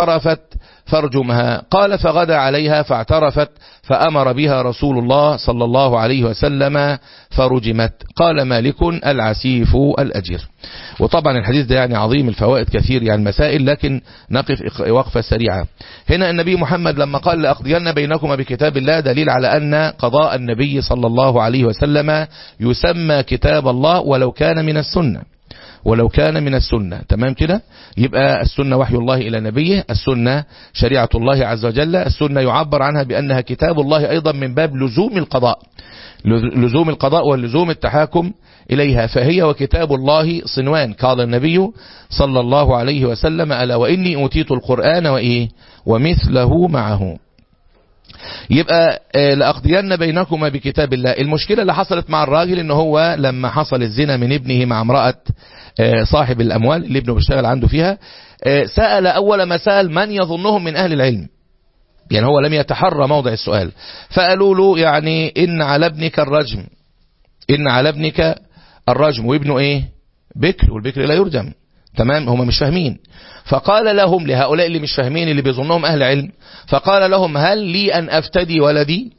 اعترفت فارجمها قال فغدا عليها فاعترفت فأمر بها رسول الله صلى الله عليه وسلم فرجمت قال مالك العسيف الأجير وطبعا الحديث ده يعني عظيم الفوائد كثير يعني المسائل لكن نقف وقفة سريعة هنا النبي محمد لما قال لأقضين بينكما بكتاب الله دليل على أن قضاء النبي صلى الله عليه وسلم يسمى كتاب الله ولو كان من السنة ولو كان من السنة تمام كده يبقى السنة وحي الله إلى نبيه السنة شريعة الله عز وجل السنة يعبر عنها بأنها كتاب الله أيضا من باب لزوم القضاء لزوم القضاء ولزوم التحاكم إليها فهي وكتاب الله صنوان قال النبي صلى الله عليه وسلم ألا وإني أوتيت القرآن وإيه ومثله معه يبقى لأقضين بينكما بكتاب الله المشكلة اللي حصلت مع الراجل ان هو لما حصل الزنا من ابنه مع امرأة صاحب الأموال اللي ابنه بيشتغل عنده فيها سأل أول ما سأل من يظنهم من أهل العلم يعني هو لم يتحرى موضع السؤال فقالوا له يعني إن على ابنك الرجم إن على ابنك الرجم وابنه إيه بكر والبكر لا يرجم تمام هم مش فاهمين فقال لهم لهؤلاء اللي مش فاهمين اللي بيظنهم أهل علم فقال لهم هل لي أن أفتدي ولدي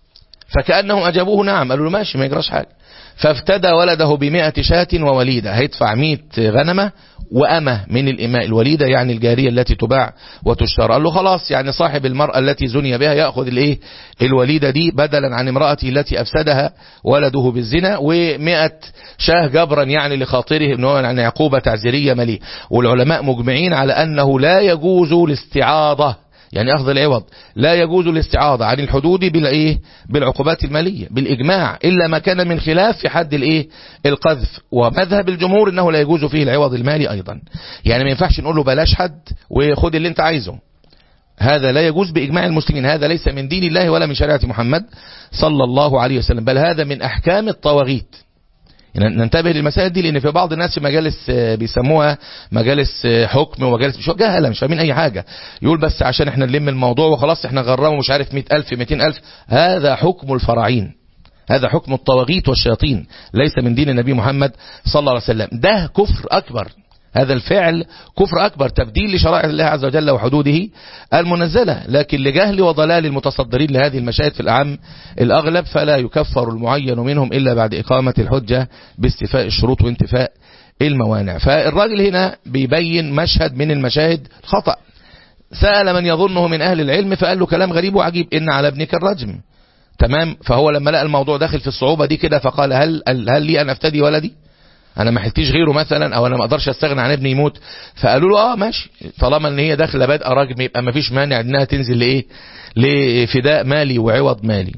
فكأنهم أجابوه نعم قالوا له ماشي ما يجراش حاجة فافتدى ولده بمئة شاة ووليدة هيدفع مئة غنمة وأمة من الإماء الوليدة يعني الجارية التي تباع وتشترى قال له خلاص يعني صاحب المرأة التي زني بها يأخذ الايه الوليدة دي بدلا عن امرأته التي أفسدها ولده بالزنا ومئة شاه جبرا يعني لخاطره ان هو يعني عقوبة تعزيرية مليه والعلماء مجمعين على أنه لا يجوز الاستعاضة يعني أخذ العوض لا يجوز الاستعاضة عن الحدود بالإيه بالعقوبات المالية بالإجماع إلا ما كان من خلاف في حد الإيه القذف ومذهب الجمهور إنه لا يجوز فيه العوض المالي أيضا يعني ما ينفعش نقول له بلاش حد وخد اللي أنت عايزه هذا لا يجوز بإجماع المسلمين هذا ليس من دين الله ولا من شريعة محمد صلى الله عليه وسلم بل هذا من أحكام الطواغيت يعني ننتبه للمسائل دي لان في بعض الناس في مجالس بيسموها مجالس حكم ومجالس مش جهله مش فاهمين اي حاجه يقول بس عشان احنا نلم الموضوع وخلاص احنا غرمه مش عارف 100000 200000 هذا حكم الفراعين هذا حكم الطواغيت والشياطين ليس من دين النبي محمد صلى الله عليه وسلم ده كفر اكبر هذا الفعل كفر أكبر تبديل لشرائع الله عز وجل وحدوده المنزلة لكن لجهل وضلال المتصدرين لهذه المشاهد في الأعم الأغلب فلا يكفر المعين منهم إلا بعد إقامة الحجة باستفاء الشروط وانتفاء الموانع فالراجل هنا بيبين مشهد من المشاهد خطأ سأل من يظنه من أهل العلم فقال له كلام غريب وعجيب إن على ابنك الرجم تمام فهو لما لقى الموضوع داخل في الصعوبة دي كده فقال هل, هل لي أن أفتدي ولدي انا ما حلتيش غيره مثلا او انا ما اقدرش استغنى عن ابني يموت فقالوا له اه ماشي طالما ان هي داخله بادئه راجم يبقى ما فيش مانع انها تنزل لايه لفداء مالي وعوض مالي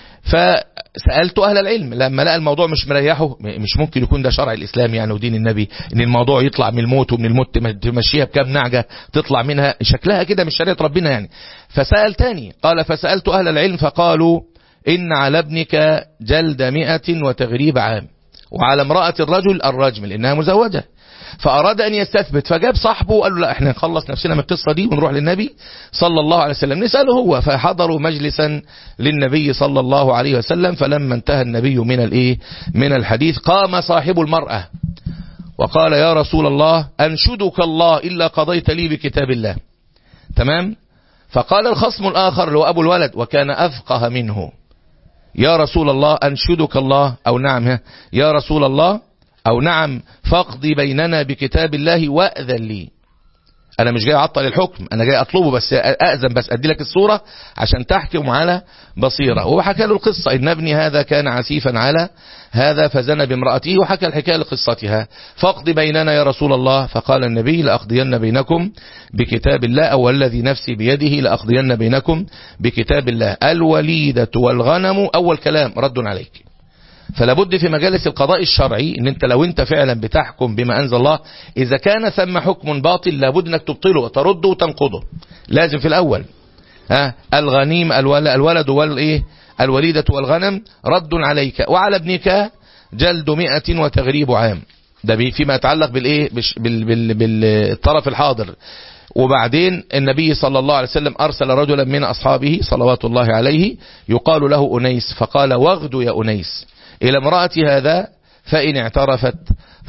فسالت اهل العلم لما لقى الموضوع مش مريحه مش ممكن يكون ده شرع الاسلام يعني ودين النبي ان الموضوع يطلع من الموت ومن الموت تمشيها بكام نعجه تطلع منها شكلها كده مش شريعه ربنا يعني فسال تاني قال فسالت اهل العلم فقالوا ان على ابنك جلد مئة وتغريب عام وعلى امرأة الرجل الرجم لأنها مزوجة فأراد أن يستثبت فجاب صاحبه وقال له لا احنا نخلص نفسنا من القصة دي ونروح للنبي صلى الله عليه وسلم نسأله هو فحضروا مجلسا للنبي صلى الله عليه وسلم فلما انتهى النبي من الايه من الحديث قام صاحب المرأة وقال يا رسول الله أنشدك الله إلا قضيت لي بكتاب الله تمام فقال الخصم الآخر اللي هو أبو الولد وكان أفقه منه يا رسول الله أنشدك الله أو نعم يا رسول الله أو نعم فاقضي بيننا بكتاب الله وأذن لي أنا مش جاي أعطل الحكم أنا جاي أطلبه بس أأذن بس أدي لك الصورة عشان تحكم على بصيرة وحكى له القصة إن ابني هذا كان عسيفا على هذا فزنى بامرأته وحكى الحكاية لقصتها فاقضي بيننا يا رسول الله فقال النبي لأقضين بينكم بكتاب الله أو الذي نفسي بيده لأقضين بينكم بكتاب الله الوليدة والغنم أول كلام رد عليك فلا بد في مجالس القضاء الشرعي ان انت لو انت فعلا بتحكم بما انزل الله اذا كان ثم حكم باطل لابد انك تبطله وترده وتنقضه لازم في الاول ها الغنيم الولد والايه الوليدة والغنم رد عليك وعلى ابنك جلد مئة وتغريب عام ده فيما يتعلق بالايه بال بال بالطرف الحاضر وبعدين النبي صلى الله عليه وسلم أرسل رجلا من أصحابه صلوات الله عليه يقال له أنيس فقال واغدو يا أنيس إلى امرأة هذا فإن اعترفت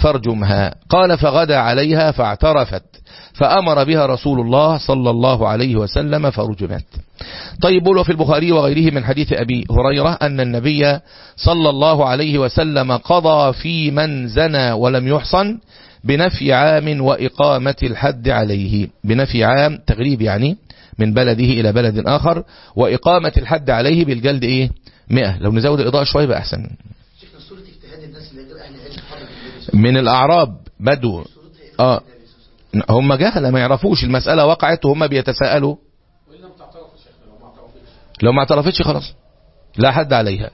فارجمها قال فغدا عليها فاعترفت فأمر بها رسول الله صلى الله عليه وسلم فرجمت طيب وفي البخاري وغيره من حديث أبي هريرة أن النبي صلى الله عليه وسلم قضى في من زنى ولم يحصن بنفي عام وإقامة الحد عليه بنفي عام تغريب يعني من بلده إلى بلد آخر وإقامة الحد عليه بالجلد إيه مئة لو نزود الإضاءة شوية بقى أحسن شيخنا صورة اجتهاد الناس اللي غير أهل العلم حضرة من الأعراب بدو آه هم جهلة ما يعرفوش المسألة وقعت وهم بيتساءلوا لو ما اعترفتش خلاص لا حد عليها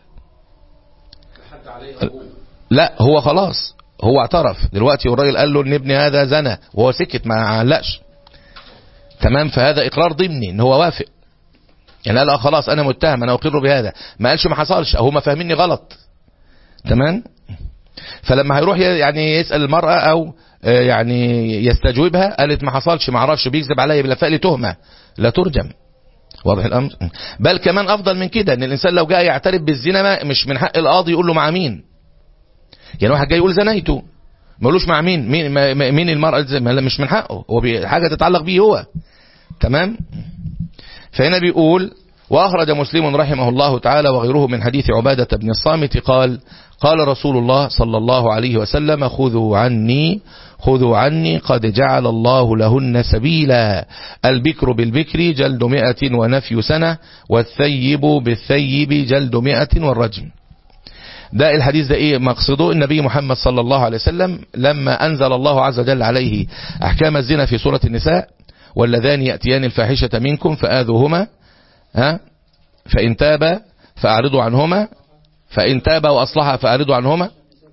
لا هو خلاص هو اعترف دلوقتي والراجل قال له ان ابني هذا زنى وهو سكت ما علقش تمام فهذا اقرار ضمني ان هو وافق يعني قال اه خلاص انا متهم انا اقر بهذا ما قالش ما حصلش هم فاهميني غلط تمام فلما هيروح يعني يسأل المرأة او يعني يستجوبها قالت ما حصلش ما اعرفش بيكذب عليا بلفاء لي تهمة لا ترجم واضح الامر بل كمان افضل من كده ان الانسان لو جاء يعترف بالزنا مش من حق القاضي يقول له مع مين يعني واحد جاي يقول زنيته ما يقولوش مع مين مين مين المرأة مش من حقه هو حاجة تتعلق به هو تمام فهنا بيقول وأخرج مسلم رحمه الله تعالى وغيره من حديث عبادة بن الصامت قال قال رسول الله صلى الله عليه وسلم خذوا عني خذوا عني قد جعل الله لهن سبيلا البكر بالبكر جلد مئة ونفي سنة والثيب بالثيب جلد مئة والرجم ده الحديث ده ايه مقصده النبي محمد صلى الله عليه وسلم لما انزل الله عز وجل عليه احكام الزنا في سورة النساء واللذان يأتيان الفاحشة منكم فآذوهما ها فإن تابا فأعرضوا عنهما فإن تابا وأصلحا فأعرضوا عنهما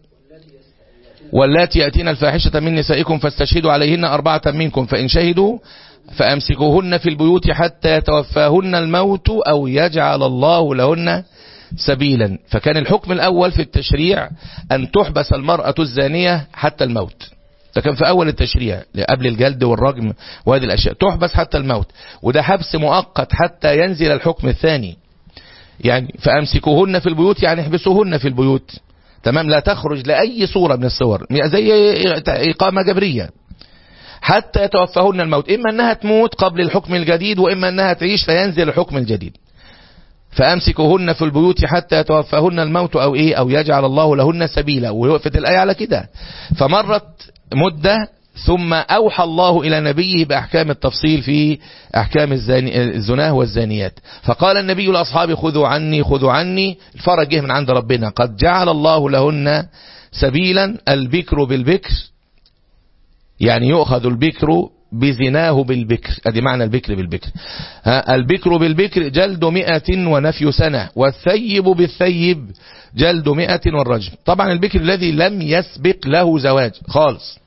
واللاتي يأتين الفاحشة من نسائكم فاستشهدوا عليهن أربعة منكم فإن شهدوا فأمسكوهن في البيوت حتى يتوفاهن الموت أو يجعل الله لهن سبيلا فكان الحكم الأول في التشريع أن تحبس المرأة الزانية حتى الموت ده كان في أول التشريع قبل الجلد والرجم وهذه الأشياء تحبس حتى الموت وده حبس مؤقت حتى ينزل الحكم الثاني يعني فأمسكوهن في البيوت يعني احبسوهن في البيوت تمام لا تخرج لأي صورة من الصور زي إقامة جبرية حتى يتوفاهن الموت إما أنها تموت قبل الحكم الجديد وإما أنها تعيش فينزل الحكم الجديد فأمسكوهن في البيوت حتى يتوفاهن الموت أو إيه أو يجعل الله لهن سبيلا ووقفت الآية على كده فمرت مدة ثم أوحى الله إلى نبيه بأحكام التفصيل في أحكام الزناه والزانيات فقال النبي لأصحابه خذوا عني خذوا عني الفرج جه من عند ربنا قد جعل الله لهن سبيلا البكر بالبكر يعني يؤخذ البكر بزناه بالبكر ادي معنى البكر بالبكر ها البكر بالبكر جلد مئة ونفي سنة والثيب بالثيب جلد مئة والرجم طبعا البكر الذي لم يسبق له زواج خالص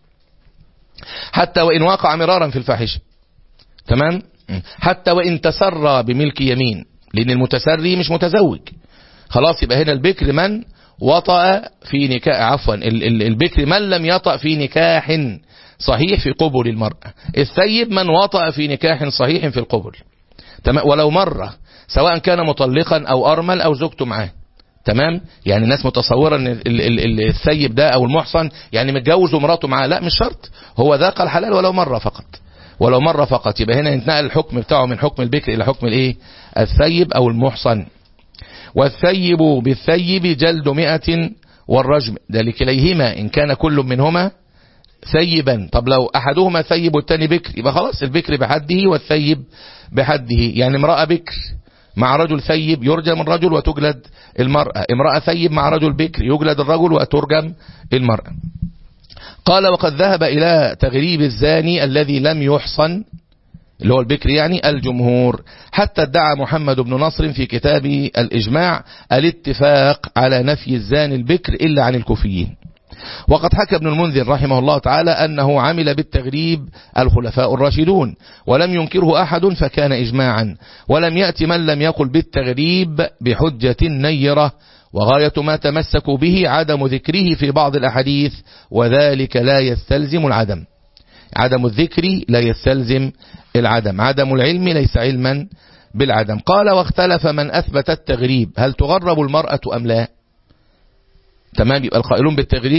حتى وإن وقع مرارا في الفاحشة تمام حتى وإن تسرى بملك يمين لأن المتسري مش متزوج خلاص يبقى هنا البكر من وطأ في نكاح عفوا البكر من لم يطأ في نكاح صحيح في قبل المرأة الثيب من وطأ في نكاح صحيح في القبل تمام ولو مرة سواء كان مطلقا أو أرمل أو زوجته معاه تمام يعني الناس متصورة ان الثيب ده او المحصن يعني متجوز ومراته معاه لا مش شرط هو ذاق الحلال ولو مرة فقط ولو مرة فقط يبقى هنا ينتقل الحكم بتاعه من حكم البكر الى حكم الايه الثيب او المحصن والثيب بالثيب جلد مئة والرجم ده لكليهما ان كان كل منهما ثيبا طب لو احدهما ثيب والتاني بكر يبقى خلاص البكر بحده والثيب بحده يعني امرأة بكر مع رجل ثيب يرجم الرجل وتجلد المرأة امرأة ثيب مع رجل بكر يجلد الرجل وترجم المرأة قال وقد ذهب إلى تغريب الزاني الذي لم يحصن اللي هو البكر يعني الجمهور حتى ادعى محمد بن نصر في كتاب الإجماع الاتفاق على نفي الزاني البكر إلا عن الكوفيين وقد حكى ابن المنذر رحمه الله تعالى أنه عمل بالتغريب الخلفاء الراشدون ولم ينكره أحد فكان إجماعا ولم يأتي من لم يقل بالتغريب بحجة نيرة وغاية ما تمسكوا به عدم ذكره في بعض الأحاديث وذلك لا يستلزم العدم عدم الذكر لا يستلزم العدم عدم العلم ليس علما بالعدم قال واختلف من أثبت التغريب هل تغرب المرأة أم لا تمام يبقى القائلون بالتغريب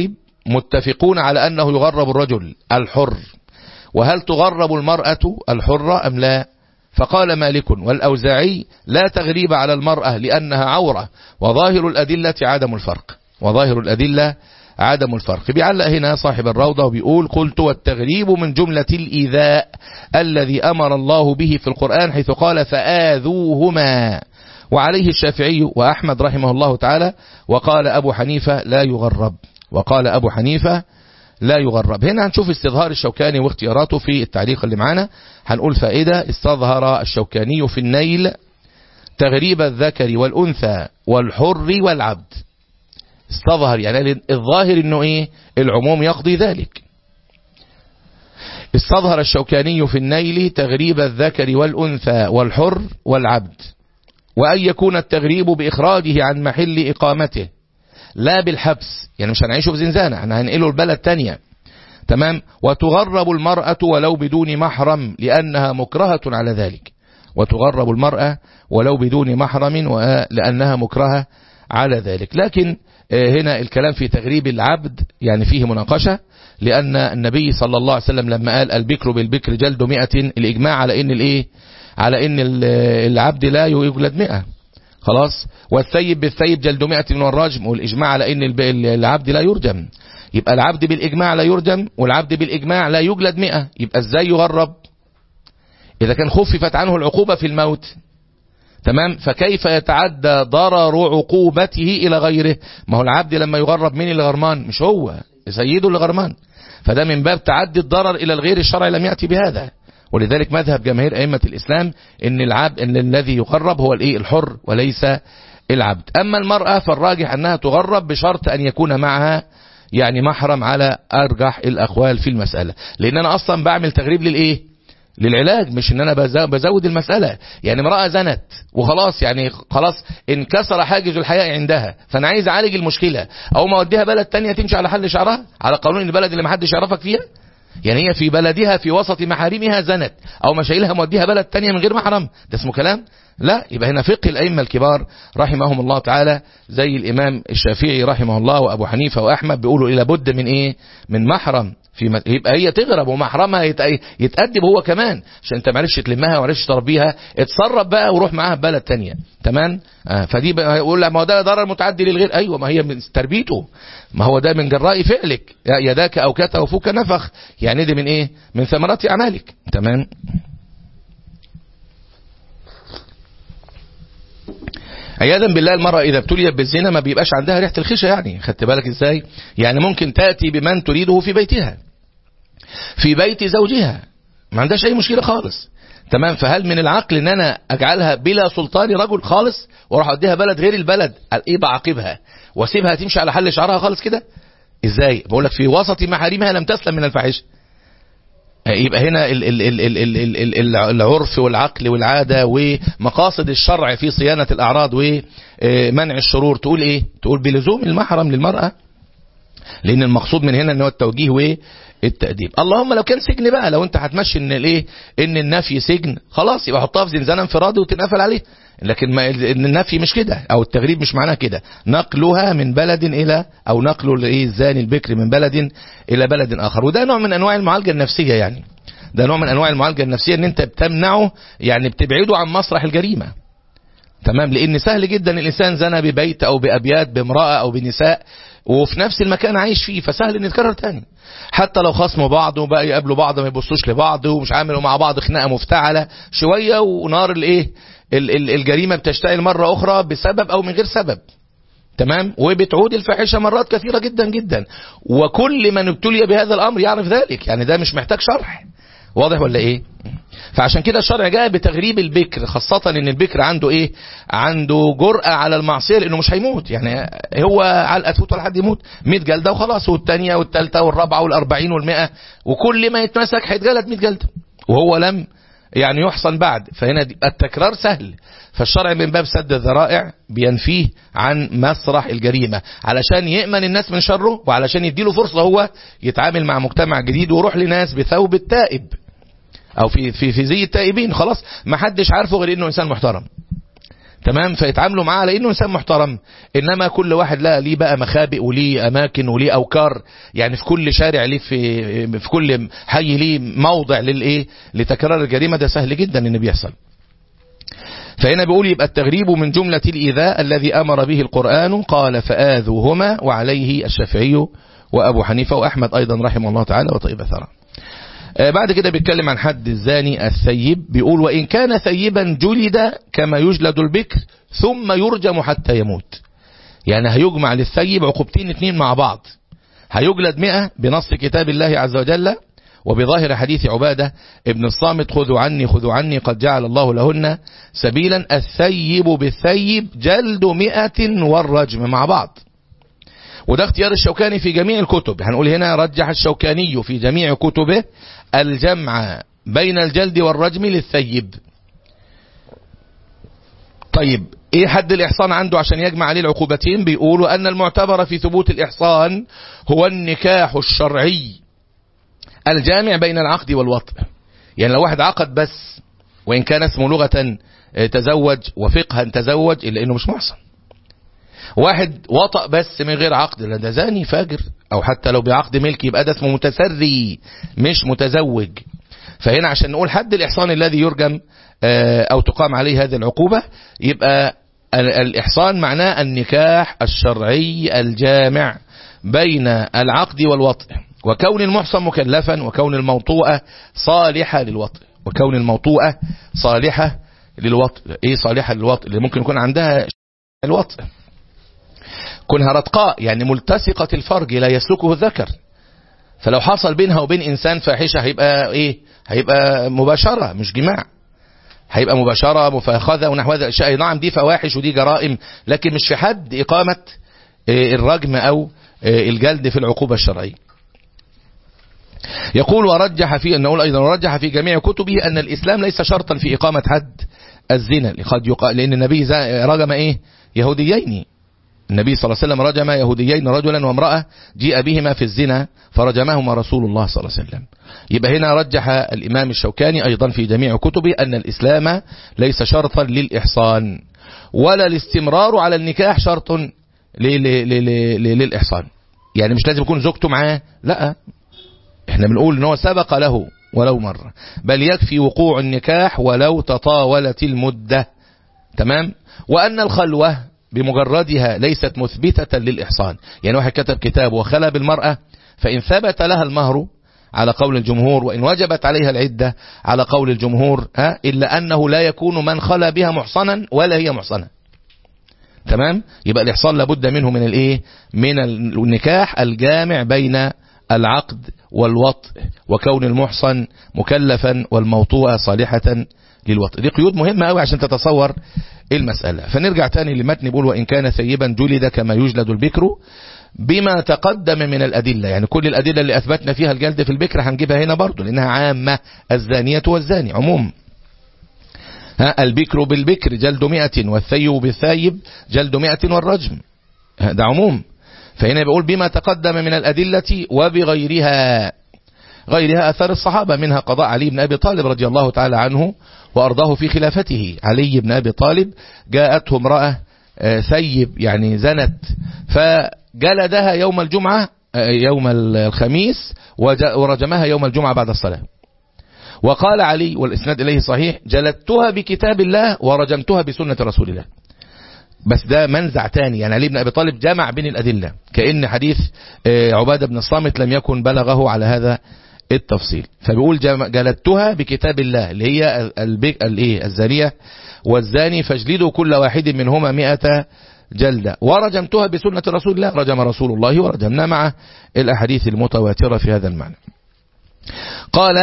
متفقون على أنه يغرب الرجل الحر وهل تغرب المرأة الحرة أم لا فقال مالك والأوزاعي لا تغريب على المرأة لأنها عورة وظاهر الأدلة عدم الفرق وظاهر الأدلة عدم الفرق بيعلق هنا صاحب الروضة وبيقول قلت والتغريب من جملة الإيذاء الذي أمر الله به في القرآن حيث قال فآذوهما وعليه الشافعي وأحمد رحمه الله تعالى وقال أبو حنيفة لا يغرب وقال أبو حنيفة لا يغرب هنا هنشوف استظهار الشوكاني واختياراته في التعليق اللي معانا هنقول فائدة استظهر الشوكاني في النيل تغريب الذكر والأنثى والحر والعبد استظهر يعني الظاهر انه ايه العموم يقضي ذلك استظهر الشوكاني في النيل تغريب الذكر والأنثى والحر والعبد وأن يكون التغريب بإخراجه عن محل إقامته لا بالحبس يعني مش هنعيشه في زنزانة احنا هنقله البلد تانية تمام وتغرب المرأة ولو بدون محرم لأنها مكرهة على ذلك وتغرب المرأة ولو بدون محرم لأنها مكرهة على ذلك لكن هنا الكلام في تغريب العبد يعني فيه مناقشة لأن النبي صلى الله عليه وسلم لما قال البكر بالبكر جلد مئة الإجماع على إن الإيه على إن العبد لا يجلد مئة خلاص والثيب بالثيب جلد مئة من الرجم والإجماع على إن العبد لا يرجم يبقى العبد بالإجماع لا يرجم والعبد بالإجماع لا يجلد مئة يبقى إزاي يغرب إذا كان خففت عنه العقوبة في الموت تمام فكيف يتعدى ضرر عقوبته إلى غيره ما هو العبد لما يغرب مين اللي غرمان مش هو سيده اللي غرمان فده من باب تعدي الضرر إلى الغير الشرعي لم يأتي بهذا ولذلك مذهب جماهير أئمة الإسلام إن العبد إن الذي يغرب هو الإيه الحر وليس العبد أما المرأة فالراجح أنها تغرب بشرط أن يكون معها يعني محرم على أرجح الأقوال في المسألة لأن أنا أصلا بعمل تغريب للإيه للعلاج مش ان انا بزود المسألة يعني امرأة زنت وخلاص يعني خلاص انكسر حاجز الحياء عندها فانا عايز اعالج المشكلة او ما اوديها بلد تانية تمشي على حل شعرها على قانون البلد اللي محدش يعرفك فيها يعني هي في بلدها في وسط محارمها زنت او مشايلها موديها بلد تانية من غير محرم ده اسمه كلام لا يبقى هنا فقه الأئمة الكبار رحمهم الله تعالى زي الإمام الشافعي رحمه الله وأبو حنيفة وأحمد بيقولوا إلى بد من إيه من محرم في م... يبقى هي تغرب ومحرمها يت... يتأدب هو كمان عشان انت معرفش تلمها ومعرفش تربيها اتصرف بقى وروح معاها بلد تانية تمام آه فدي بقى يقول لها ما هو ده ضرر متعدي للغير ايوه ما هي من تربيته ما هو ده من جراء فعلك يداك اوكت وفوك نفخ يعني دي من ايه من ثمرات اعمالك تمام عياذا بالله المرأة إذا ابتليت بالزنا ما بيبقاش عندها ريحة الخشة يعني خدت بالك إزاي يعني ممكن تأتي بمن تريده في بيتها في بيت زوجها ما عندهاش أي مشكلة خالص تمام فهل من العقل ان انا اجعلها بلا سلطان رجل خالص واروح اوديها بلد غير البلد ايه بعاقبها واسيبها تمشي على حل شعرها خالص كده ازاي بقول لك في وسط محارمها لم تسلم من الفاحشه يبقى هنا ال ال ال ال ال ال ال العرف والعقل والعادة ومقاصد الشرع في صيانة الأعراض ومنع الشرور تقول إيه تقول بلزوم المحرم للمرأة لأن المقصود من هنا ان هو التوجيه والتأديب اللهم لو كان سجن بقى لو انت هتمشي ان الايه ان النفي سجن خلاص يبقى حطها في زنزانة انفرادي وتنقفل عليه لكن ما ان النفي مش كده او التغريب مش معناه كده نقلها من بلد الى او نقل الايه الزاني البكر من بلد الى بلد اخر وده نوع من انواع المعالجه النفسيه يعني ده نوع من انواع المعالجه النفسيه ان انت بتمنعه يعني بتبعده عن مسرح الجريمه تمام لان سهل جدا الانسان زنى ببيت او بابيات بامراه او بنساء وفي نفس المكان عايش فيه فسهل ان يتكرر تاني حتى لو خصموا بعض وبقى يقابلوا بعض ما يبصوش لبعض ومش عاملوا مع بعض خناقه مفتعله شويه ونار الايه الجريمة بتشتعل مرة أخرى بسبب أو من غير سبب تمام وبتعود الفاحشة مرات كثيرة جدا جدا وكل من ابتلي بهذا الأمر يعرف ذلك يعني ده مش محتاج شرح واضح ولا ايه فعشان كده الشرع جاء بتغريب البكر خاصة ان البكر عنده ايه عنده جرأة على المعصية لانه مش هيموت يعني هو علقة تفوت ولا حد يموت 100 جلدة وخلاص والثانية والثالثة والرابعة والأربعين والمئة وكل ما يتمسك هيتجلد 100 جلدة وهو لم يعني يحصن بعد فهنا التكرار سهل فالشرع من باب سد الذرائع بينفيه عن مسرح الجريمة علشان يأمن الناس من شره وعلشان يديله فرصة هو يتعامل مع مجتمع جديد ويروح لناس بثوب التائب او في في في زي التائبين خلاص ما حدش عارفه غير انه انسان محترم تمام فيتعاملوا معاه على انه انسان محترم انما كل واحد لا ليه بقى مخابئ وليه اماكن وليه اوكار يعني في كل شارع ليه في في كل حي ليه موضع للايه لتكرار الجريمه ده سهل جدا ان بيحصل فهنا بيقول يبقى التغريب من جملة الإيذاء الذي أمر به القرآن قال فآذوهما وعليه الشافعي وأبو حنيفة وأحمد أيضا رحمه الله تعالى وطيب ثرى آه بعد كده بيتكلم عن حد الزاني الثيب بيقول وإن كان ثيبا جلد كما يجلد البكر ثم يرجم حتى يموت يعني هيجمع للثيب عقوبتين اتنين مع بعض هيجلد مئة بنص كتاب الله عز وجل وبظاهر حديث عبادة ابن الصامت خذوا عني خذوا عني قد جعل الله لهن سبيلا الثيب بالثيب جلد مئة والرجم مع بعض وده اختيار الشوكاني في جميع الكتب هنقول هنا رجح الشوكاني في جميع كتبه الجمع بين الجلد والرجم للثيب طيب ايه حد الاحصان عنده عشان يجمع عليه العقوبتين بيقولوا ان المعتبر في ثبوت الاحصان هو النكاح الشرعي الجامع بين العقد والوطء يعني لو واحد عقد بس وإن كان اسمه لغة تزوج وفقها تزوج إلا إنه مش محصن واحد وطأ بس من غير عقد لا ده زاني فاجر أو حتى لو بعقد ملك يبقى ده اسمه متسري مش متزوج فهنا عشان نقول حد الإحصان الذي يرجم أو تقام عليه هذه العقوبة يبقى الإحصان معناه النكاح الشرعي الجامع بين العقد والوطء وكون المحصن مكلفا وكون الموطوءة صالحة للوطء وكون الموطوءة صالحة للوطء ايه صالحة للوطء اللي ممكن يكون عندها الوطء كونها رتقاء يعني ملتصقة الفرج لا يسلكه الذكر فلو حصل بينها وبين انسان فاحشة هيبقى ايه هيبقى مباشرة مش جماع هيبقى مباشرة مفاخذة ونحو هذا الاشياء نعم دي فواحش ودي جرائم لكن مش في حد اقامة الرجم او الجلد في العقوبة الشرعية يقول ورجح في أن نقول أيضا ورجح في جميع كتبه أن الإسلام ليس شرطا في إقامة حد الزنا قد يقال لأن النبي رجم إيه يهوديين النبي صلى الله عليه وسلم رجم يهوديين رجلا وامرأة جيء بهما في الزنا فرجمهما رسول الله صلى الله عليه وسلم يبقى هنا رجح الإمام الشوكاني أيضا في جميع كتبه أن الإسلام ليس شرطا للإحصان ولا الاستمرار على النكاح شرط للإحصان يعني مش لازم يكون زوجته معاه لا احنا بنقول ان هو سبق له ولو مرة بل يكفي وقوع النكاح ولو تطاولت المدة تمام وأن الخلوة بمجردها ليست مثبتة للإحصان يعني واحد كتب كتاب وخلى بالمرأة فإن ثبت لها المهر على قول الجمهور وإن وجبت عليها العدة على قول الجمهور ها إلا أنه لا يكون من خلى بها محصنا ولا هي محصنة تمام يبقى الإحصان لابد منه من الإيه من النكاح الجامع بين العقد والوطء وكون المحصن مكلفا والموطوءة صالحة للوطء دي قيود مهمة قوي عشان تتصور المسألة فنرجع تاني لمتن بيقول وإن كان ثيبا جلد كما يجلد البكر بما تقدم من الأدلة يعني كل الأدلة اللي أثبتنا فيها الجلد في البكر هنجيبها هنا برضو لأنها عامة الزانية والزاني عموم ها البكر بالبكر جلد مئة والثيب بالثايب جلد مئة والرجم ده عموم فهنا بيقول بما تقدم من الأدلة وبغيرها غيرها أثر الصحابة منها قضاء علي بن أبي طالب رضي الله تعالى عنه وأرضاه في خلافته علي بن أبي طالب جاءته امرأة ثيب يعني زنت فجلدها يوم الجمعة يوم الخميس ورجمها يوم الجمعة بعد الصلاة وقال علي والإسناد إليه صحيح جلدتها بكتاب الله ورجمتها بسنة رسول الله بس ده منزع تاني يعني علي بن أبي طالب جمع بين الأدلة كأن حديث عبادة بن الصامت لم يكن بلغه على هذا التفصيل فبيقول جلدتها بكتاب الله اللي هي الايه الزانية والزاني فاجلدوا كل واحد منهما مئة جلدة ورجمتها بسنة رسول الله رجم رسول الله ورجمنا معه الأحاديث المتواترة في هذا المعنى قال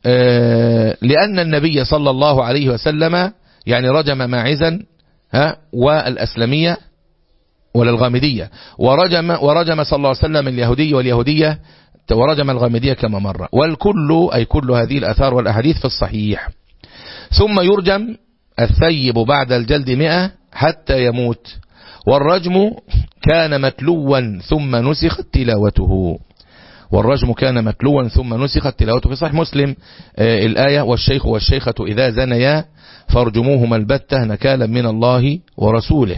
لأن النبي صلى الله عليه وسلم يعني رجم ماعزا ها والأسلمية وللغامدية ورجم, ورجم صلى الله عليه وسلم اليهودي واليهودية ورجم الغامدية كما مر والكل أي كل هذه الأثار والأحاديث في الصحيح ثم يرجم الثيب بعد الجلد مئة حتى يموت والرجم كان متلوا ثم نسخت تلاوته والرجم كان متلوا ثم نسخت تلاوته في صحيح مسلم آه الآية والشيخ والشيخة إذا زنيا فارجموهما البتة نكالا من الله ورسوله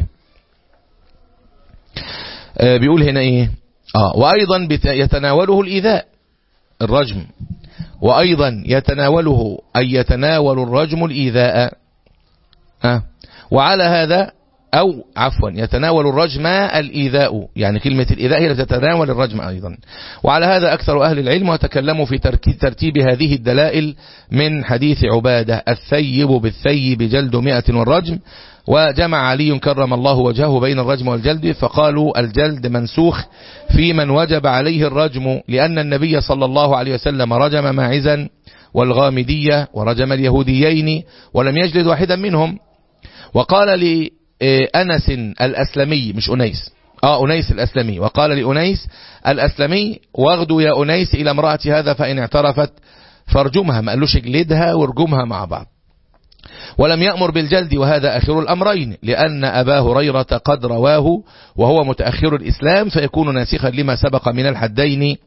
آه بيقول هنا ايه آه وأيضا يتناوله الإيذاء الرجم وأيضا يتناوله أي يتناول الرجم الإيذاء آه وعلى هذا أو عفوا يتناول الرجم الإيذاء يعني كلمة الإيذاء هي تتناول الرجم أيضا وعلى هذا أكثر أهل العلم وتكلموا في ترتيب هذه الدلائل من حديث عبادة الثيب بالثيب جلد مئة والرجم وجمع علي كرم الله وجهه بين الرجم والجلد فقالوا الجلد منسوخ في من وجب عليه الرجم لأن النبي صلى الله عليه وسلم رجم ماعزا والغامدية ورجم اليهوديين ولم يجلد واحدا منهم وقال لي أنس الأسلمي مش أنيس آه أنيس الأسلمي وقال لأنيس الأسلمي واغدوا يا أنيس إلى امرأة هذا فإن اعترفت فارجمها ما قالوش اجلدها وارجمها مع بعض ولم يأمر بالجلد وهذا آخر الأمرين لأن أبا هريرة قد رواه وهو متأخر الإسلام فيكون ناسخا لما سبق من الحدين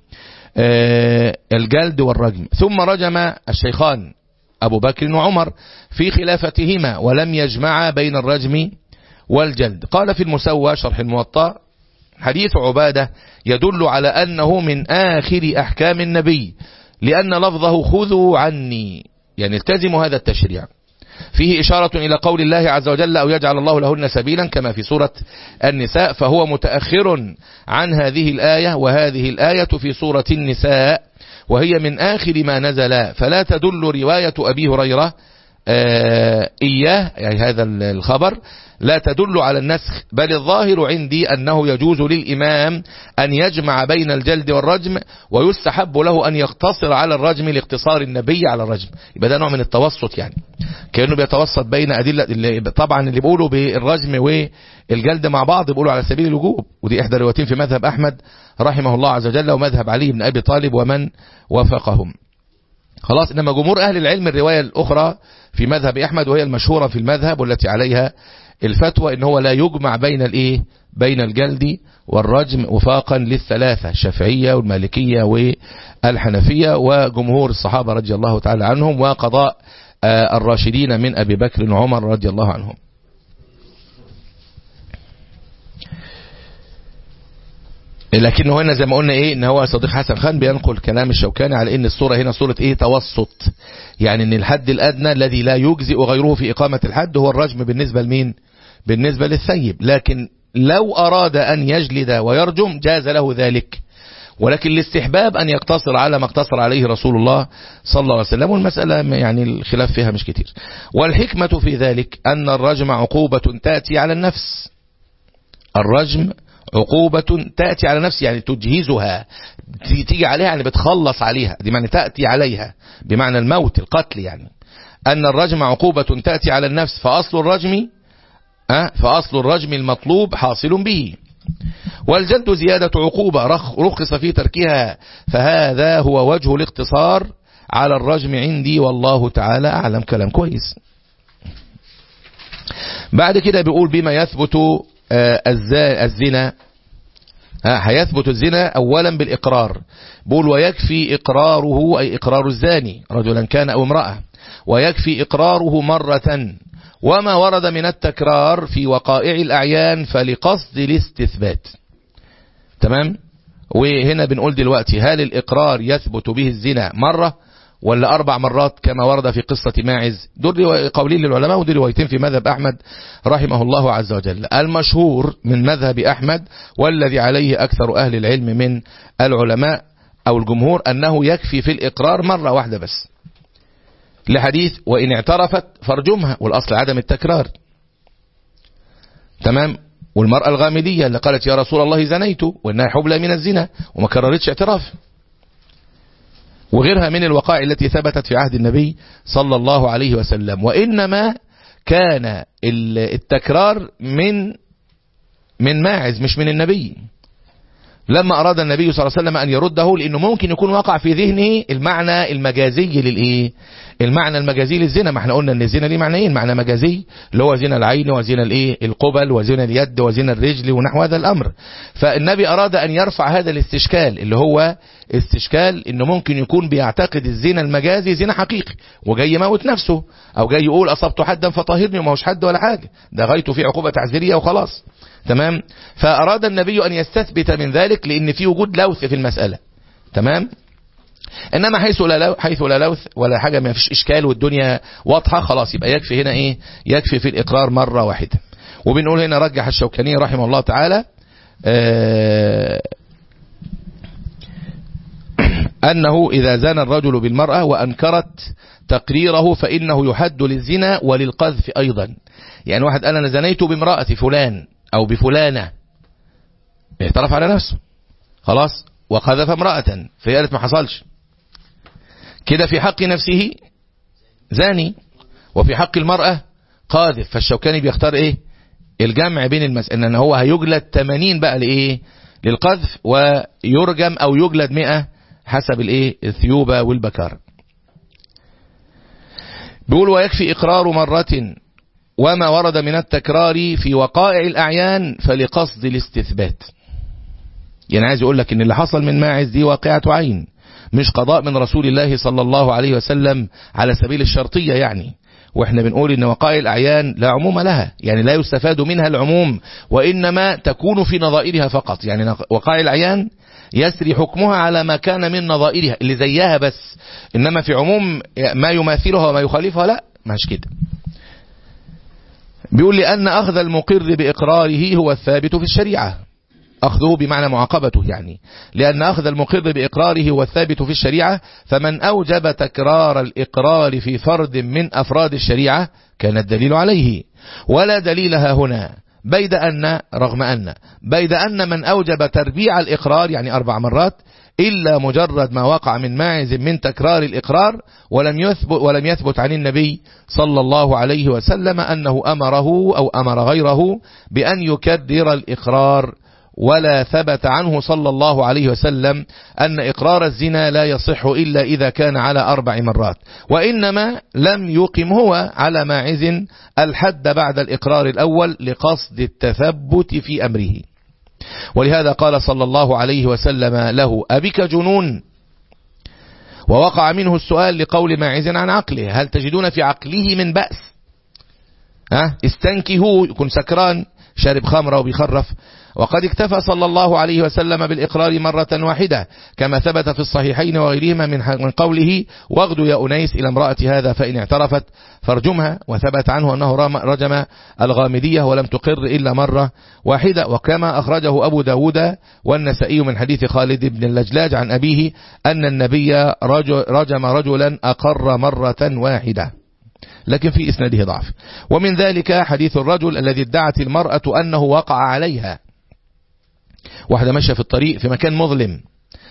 الجلد والرجم ثم رجم الشيخان أبو بكر وعمر في خلافتهما ولم يجمع بين الرجم والجلد قال في المسوى شرح الموطأ حديث عبادة يدل على أنه من آخر أحكام النبي لأن لفظه خذوا عني يعني التزموا هذا التشريع فيه إشارة إلى قول الله عز وجل أو يجعل الله لهن سبيلا كما في سورة النساء فهو متأخر عن هذه الآية وهذه الآية في سورة النساء وهي من آخر ما نزل فلا تدل رواية أبي هريرة آه إياه يعني هذا الخبر لا تدل على النسخ بل الظاهر عندي أنه يجوز للإمام أن يجمع بين الجلد والرجم ويستحب له أن يقتصر على الرجم لاقتصار النبي على الرجم يبقى ده نوع من التوسط يعني كأنه بيتوسط بين أدلة اللي طبعا اللي بيقولوا بالرجم والجلد مع بعض بيقولوا على سبيل الوجوب ودي إحدى الروايتين في مذهب أحمد رحمه الله عز وجل ومذهب علي بن أبي طالب ومن وافقهم خلاص إنما جمهور أهل العلم الرواية الأخرى في مذهب أحمد وهي المشهورة في المذهب والتي عليها الفتوى ان هو لا يجمع بين الايه بين الجلد والرجم وفاقا للثلاثة الشافعية والمالكية والحنفية وجمهور الصحابة رضي الله تعالى عنهم وقضاء الراشدين من أبي بكر وعمر رضي الله عنهم لكنه هنا زي ما قلنا ايه ان هو صديق حسن خان بينقل كلام الشوكاني على ان الصورة هنا صورة ايه توسط يعني ان الحد الادنى الذي لا يجزئ غيره في اقامة الحد هو الرجم بالنسبة لمين بالنسبة للثيب لكن لو اراد ان يجلد ويرجم جاز له ذلك ولكن الاستحباب ان يقتصر على ما اقتصر عليه رسول الله صلى الله عليه وسلم والمسألة يعني الخلاف فيها مش كتير والحكمة في ذلك ان الرجم عقوبة تأتي على النفس الرجم عقوبة تأتي على نفسي يعني تجهزها تيجي عليها يعني بتخلص عليها دي معنى تأتي عليها بمعنى الموت القتل يعني أن الرجم عقوبة تأتي على النفس فأصل الرجم أه فأصل الرجم المطلوب حاصل به والجد زيادة عقوبة رخص في تركها فهذا هو وجه الاقتصار على الرجم عندي والله تعالى أعلم كلام كويس بعد كده بيقول بما يثبت الزنا هيثبت الزنا اولا بالاقرار بقول ويكفي اقراره اي اقرار الزاني رجلا كان او امرأة ويكفي اقراره مرة وما ورد من التكرار في وقائع الاعيان فلقصد الاستثبات تمام وهنا بنقول دلوقتي هل الاقرار يثبت به الزنا مرة ولا أربع مرات كما ورد في قصة ماعز دول قولين للعلماء ودول روايتين في مذهب أحمد رحمه الله عز وجل المشهور من مذهب أحمد والذي عليه أكثر أهل العلم من العلماء أو الجمهور أنه يكفي في الإقرار مرة واحدة بس لحديث وإن اعترفت فارجمها والأصل عدم التكرار تمام والمرأة الغامدية اللي قالت يا رسول الله زنيت وإنها حبلى من الزنا وما كررتش اعتراف وغيرها من الوقائع التي ثبتت في عهد النبي صلى الله عليه وسلم وإنما كان التكرار من من ماعز مش من النبي لما أراد النبي صلى الله عليه وسلم أن يرده لأنه ممكن يكون وقع في ذهنه المعنى المجازي للإيه المعنى المجازي للزنا ما احنا قلنا ان الزنا ليه معنيين معنى مجازي اللي هو زنا العين وزنا الايه القبل وزنا اليد وزنا الرجل ونحو هذا الامر فالنبي اراد ان يرفع هذا الاستشكال اللي هو استشكال انه ممكن يكون بيعتقد الزنا المجازي زنا حقيقي وجاي يموت نفسه او جاي يقول اصبت حدا فطهرني وما هوش حد ولا حاجه ده غايته في عقوبه تعزيريه وخلاص تمام فاراد النبي ان يستثبت من ذلك لان في وجود لوث في المساله تمام انما حيث لا لو حيث لا لوث ولا حاجه ما فيش اشكال والدنيا واضحه خلاص يبقى يكفي هنا ايه يكفي في الاقرار مره واحده وبنقول هنا رجح الشوكاني رحمه الله تعالى آه أنه إذا زنى الرجل بالمرأة وأنكرت تقريره فإنه يحد للزنا وللقذف أيضا يعني واحد قال أنا زنيت بامرأة فلان أو بفلانة اعترف على نفسه خلاص وقذف امرأة فهي قالت ما حصلش كده في حق نفسه زاني وفي حق المرأة قاذف فالشوكاني بيختار ايه الجمع بين المسألة ان هو هيجلد 80 بقى لايه للقذف ويرجم او يجلد 100 حسب الايه الثيوبة والبكار بيقول ويكفي اقرار مرة وما ورد من التكرار في وقائع الاعيان فلقصد الاستثبات يعني عايز يقول لك ان اللي حصل من ماعز دي واقعة عين مش قضاء من رسول الله صلى الله عليه وسلم على سبيل الشرطية يعني واحنا بنقول ان وقائع الاعيان لا عموم لها يعني لا يستفاد منها العموم وانما تكون في نظائرها فقط يعني وقائع الاعيان يسري حكمها على ما كان من نظائرها اللي زيها بس انما في عموم ما يماثلها وما يخالفها لا مش كده بيقول لأن أخذ المقر بإقراره هو الثابت في الشريعة أخذه بمعنى معاقبته يعني لأن أخذ المقر بإقراره هو الثابت في الشريعة فمن أوجب تكرار الإقرار في فرد من أفراد الشريعة كان الدليل عليه ولا دليلها هنا بيد أن رغم أن بيد أن من أوجب تربيع الإقرار يعني أربع مرات إلا مجرد ما وقع من ماعز من تكرار الإقرار ولم يثبت, ولم يثبت عن النبي صلى الله عليه وسلم أنه أمره أو أمر غيره بأن يكرر الإقرار ولا ثبت عنه صلى الله عليه وسلم أن إقرار الزنا لا يصح إلا إذا كان على أربع مرات وإنما لم يقم هو على ماعز الحد بعد الإقرار الأول لقصد التثبت في أمره ولهذا قال صلى الله عليه وسلم له أبك جنون ووقع منه السؤال لقول ماعز عن عقله هل تجدون في عقله من بأس ها استنكهوا يكون سكران شارب خمرة وبيخرف وقد اكتفى صلى الله عليه وسلم بالإقرار مرة واحدة كما ثبت في الصحيحين وغيرهما من قوله واغدوا يا أنيس إلى امرأة هذا فإن اعترفت فارجمها وثبت عنه أنه رجم الغامدية ولم تقر إلا مرة واحدة وكما أخرجه أبو داود والنسائي من حديث خالد بن اللجلاج عن أبيه أن النبي رجم رجلا أقر مرة واحدة لكن في إسناده ضعف ومن ذلك حديث الرجل الذي ادعت المرأة أنه وقع عليها واحدة ماشية في الطريق في مكان مظلم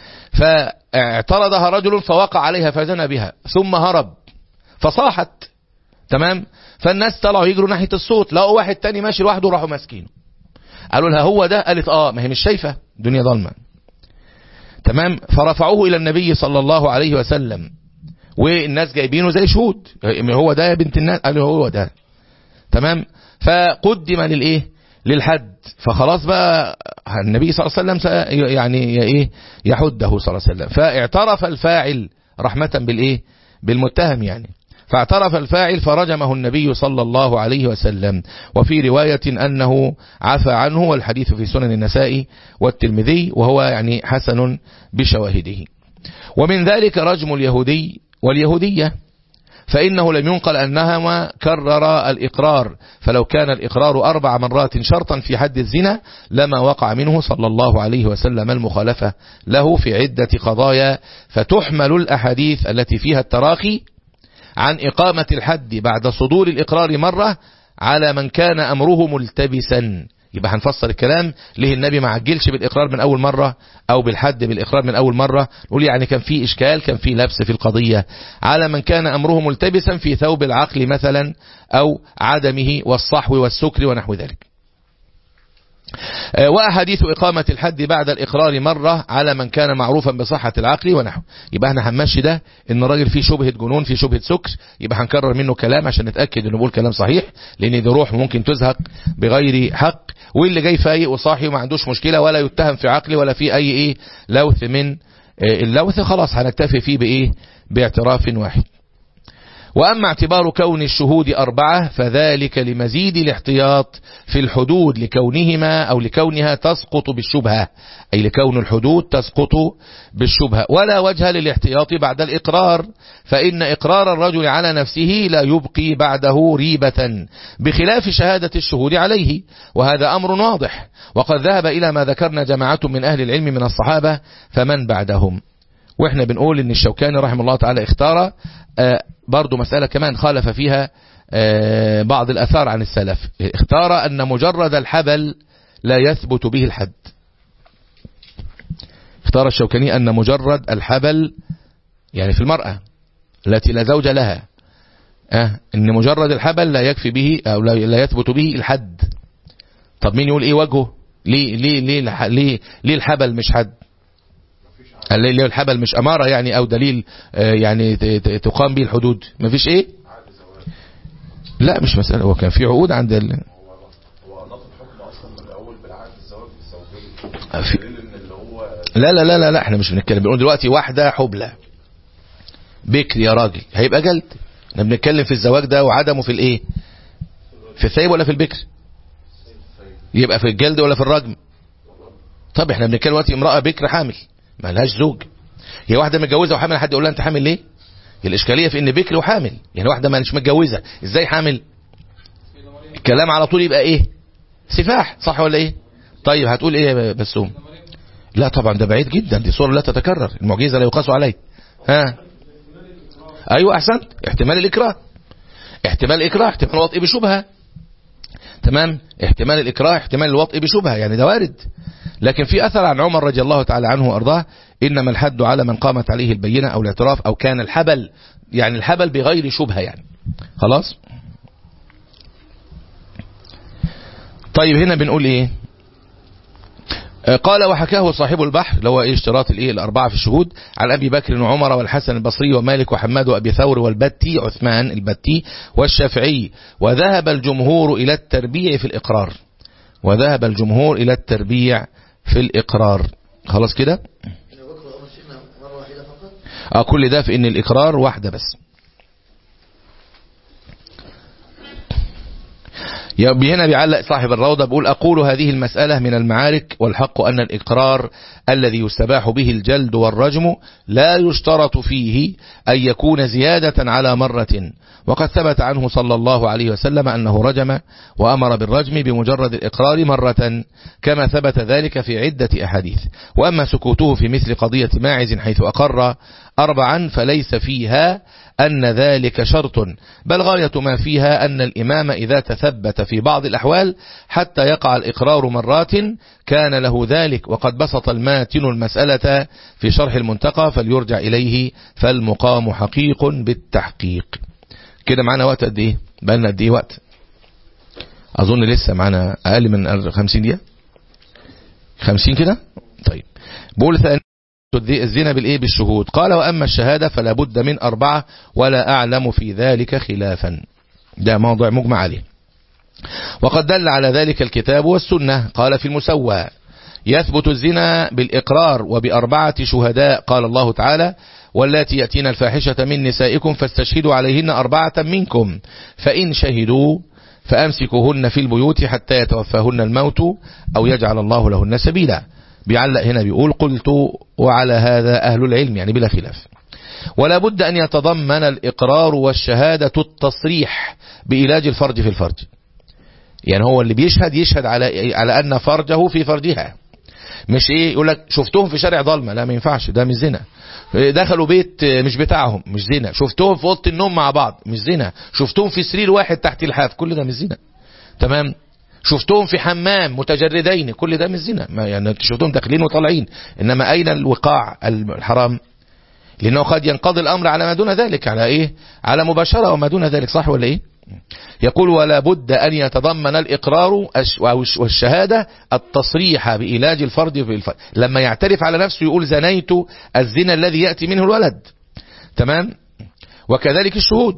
فاعترضها رجل فوقع عليها فزنى بها ثم هرب فصاحت تمام فالناس طلعوا يجروا ناحية الصوت لقوا واحد تاني ماشي لوحده راحوا ماسكينه قالوا لها هو ده قالت اه ما هي مش شايفة دنيا ظلمة تمام فرفعوه إلى النبي صلى الله عليه وسلم والناس جايبينه زي شهود هو ده يا بنت الناس قالوا هو ده تمام فقدم للايه للحد فخلاص بقى النبي صلى الله عليه وسلم يعني ايه يحده صلى الله عليه وسلم فاعترف الفاعل رحمة بالايه بالمتهم يعني فاعترف الفاعل فرجمه النبي صلى الله عليه وسلم وفي رواية أنه عفى عنه والحديث في سنن النسائي والترمذي وهو يعني حسن بشواهده ومن ذلك رجم اليهودي واليهودية فإنه لم ينقل أنهما كرر الإقرار فلو كان الإقرار أربع مرات شرطا في حد الزنا لما وقع منه صلى الله عليه وسلم المخالفة له في عدة قضايا فتحمل الأحاديث التي فيها التراخي عن إقامة الحد بعد صدور الإقرار مرة على من كان أمره ملتبسا يبقى هنفسر الكلام ليه النبي ما عجلش بالإقرار من أول مرة أو بالحد بالإقرار من أول مرة نقول يعني كان في إشكال كان في لبس في القضية على من كان أمره ملتبسا في ثوب العقل مثلا أو عدمه والصحو والسكر ونحو ذلك آه، وأحاديث إقامة الحد بعد الإقرار مرة على من كان معروفا بصحة العقل ونحو يبقى احنا هنمشي ده ان الراجل فيه شبهة جنون فيه شبهة سكر يبقى هنكرر منه كلام عشان نتأكد انه بيقول كلام صحيح لان دي روح ممكن تزهق بغير حق واللي جاي فايق وصاحي وما عندوش مشكلة ولا يتهم في عقلي ولا في اي ايه لوث من آه، اللوث خلاص هنكتفي فيه بايه باعتراف واحد وأما اعتبار كون الشهود أربعة فذلك لمزيد الاحتياط في الحدود لكونهما أو لكونها تسقط بالشبهة أي لكون الحدود تسقط بالشبهة ولا وجه للاحتياط بعد الإقرار فإن إقرار الرجل على نفسه لا يبقي بعده ريبة بخلاف شهادة الشهود عليه وهذا أمر واضح وقد ذهب إلى ما ذكرنا جماعة من أهل العلم من الصحابة فمن بعدهم واحنا بنقول ان الشوكاني رحمه الله تعالى اختار آه، برضو مسألة كمان خالف فيها آه، بعض الأثار عن السلف اختار أن مجرد الحبل لا يثبت به الحد اختار الشوكاني أن مجرد الحبل يعني في المرأة التي لا زوج لها اه ان مجرد الحبل لا يكفي به او لا لا يثبت به الحد طب مين يقول ايه وجهه ليه ليه ليه الح- ليه, ليه الحبل مش حد قال ليه ليه الحبل مش اماره يعني او دليل آه، يعني ت- ت- تقام به الحدود مفيش ايه لا مش مسألة هو كان في عقود عند ال... هو نقض الحكم اصلا من الاول بالعقد الزواج الزوجيه في... دليل ان اللي هو لا لا لا لا لا احنا مش بنتكلم بنقول دلوقتي واحدة حبلى بكر يا راجل هيبقى جلد احنا بنتكلم في الزواج ده وعدمه في الايه في الثيب ولا في البكر يبقى في الجلد ولا في الرجم طب احنا بنتكلم دلوقتي امرأة بكر حامل ما لهاش زوج هي واحدة متجوزة وحامل حد يقول لها انت حامل ليه هي الاشكالية في ان بكر وحامل يعني واحدة ما مش متجوزة ازاي حامل الكلام على طول يبقى ايه سفاح صح ولا ايه طيب هتقول ايه يا بسوم لا طبعا ده بعيد جدا دي صورة لا تتكرر المعجزة لا يقاس عليه ها ايوه احسنت احتمال الاكراه احتمال الاكراه احتمال الوطء بشبهة تمام احتمال الاكراه احتمال الوطء بشبهة يعني ده وارد لكن في اثر عن عمر رضي الله تعالى عنه وارضاه انما الحد على من قامت عليه البينة او الاعتراف او كان الحبل يعني الحبل بغير شبهة يعني خلاص طيب هنا بنقول ايه آه، قال وحكاه صاحب البحر اللي هو ايه اشتراط الايه الاربعه في الشهود عن ابي بكر وعمر والحسن البصري ومالك وحماد وابي ثور والبتي عثمان البتي والشافعي وذهب الجمهور الى التربيع في الاقرار وذهب الجمهور الى التربيع في الاقرار خلاص كده إن أبو بكر وعمر شيخنا مرة واحدة فقط اه كل ده في ان الاقرار واحده بس يبقى هنا بيعلق صاحب الروضة بيقول أقول هذه المسألة من المعارك والحق أن الإقرار الذي يستباح به الجلد والرجم لا يشترط فيه أن يكون زيادة على مرة وقد ثبت عنه صلى الله عليه وسلم أنه رجم وأمر بالرجم بمجرد الإقرار مرة كما ثبت ذلك في عدة أحاديث وأما سكوته في مثل قضية ماعز حيث أقر أربعا فليس فيها أن ذلك شرط بل غاية ما فيها أن الإمام إذا تثبت في بعض الأحوال حتى يقع الإقرار مرات كان له ذلك وقد بسط الماتن المسألة في شرح المنتقى فليرجع إليه فالمقام حقيق بالتحقيق كده معنا وقت قد إيه بقالنا قد إيه وقت أظن لسه معنا أقل من 50 دقيقة 50 كده طيب بقول ثاني الزنا بالايه بالشهود قال واما الشهاده فلا بد من اربعه ولا اعلم في ذلك خلافا ده موضوع مجمع عليه وقد دل على ذلك الكتاب والسنه قال في المسوى يثبت الزنا بالاقرار وباربعه شهداء قال الله تعالى واللاتي ياتين الفاحشه من نسائكم فاستشهدوا عليهن اربعه منكم فان شهدوا فامسكوهن في البيوت حتى يتوفاهن الموت او يجعل الله لهن سبيلا بيعلق هنا بيقول قلت وعلى هذا أهل العلم يعني بلا خلاف ولا بد أن يتضمن الإقرار والشهادة التصريح بإلاج الفرج في الفرج يعني هو اللي بيشهد يشهد على على أن فرجه في فرجها مش ايه يقول لك شفتهم في شارع ضلمه لا ما ينفعش ده مش زنا دخلوا بيت مش بتاعهم مش زنا شفتهم في اوضه النوم مع بعض مش زنا شفتهم في سرير واحد تحت الحاف كل ده مش زنا تمام شفتهم في حمام متجردين كل ده مش زنا ما يعني انت شفتهم داخلين وطالعين انما اين الوقاع الحرام لانه قد ينقضي الامر على ما دون ذلك على ايه على مباشره وما دون ذلك صح ولا ايه يقول ولا بد أن يتضمن الإقرار أش- أو- والشهادة التصريح بإلاج الفرد في الفرد لما يعترف على نفسه يقول زنيت الزنا الذي يأتي منه الولد تمام وكذلك الشهود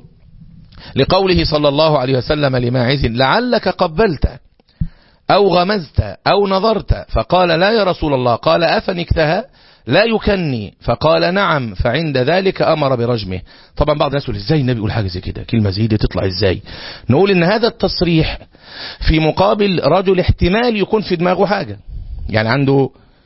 لقوله صلى الله عليه وسلم لماعز لعلك قبلت أو غمزت أو نظرت فقال لا يا رسول الله قال أفنكتها لا يكني فقال نعم فعند ذلك أمر برجمه طبعا بعض الناس يقول ازاي النبي يقول حاجة زي كده كلمة زي دي تطلع ازاي نقول ان هذا التصريح في مقابل رجل احتمال يكون في دماغه حاجة يعني عنده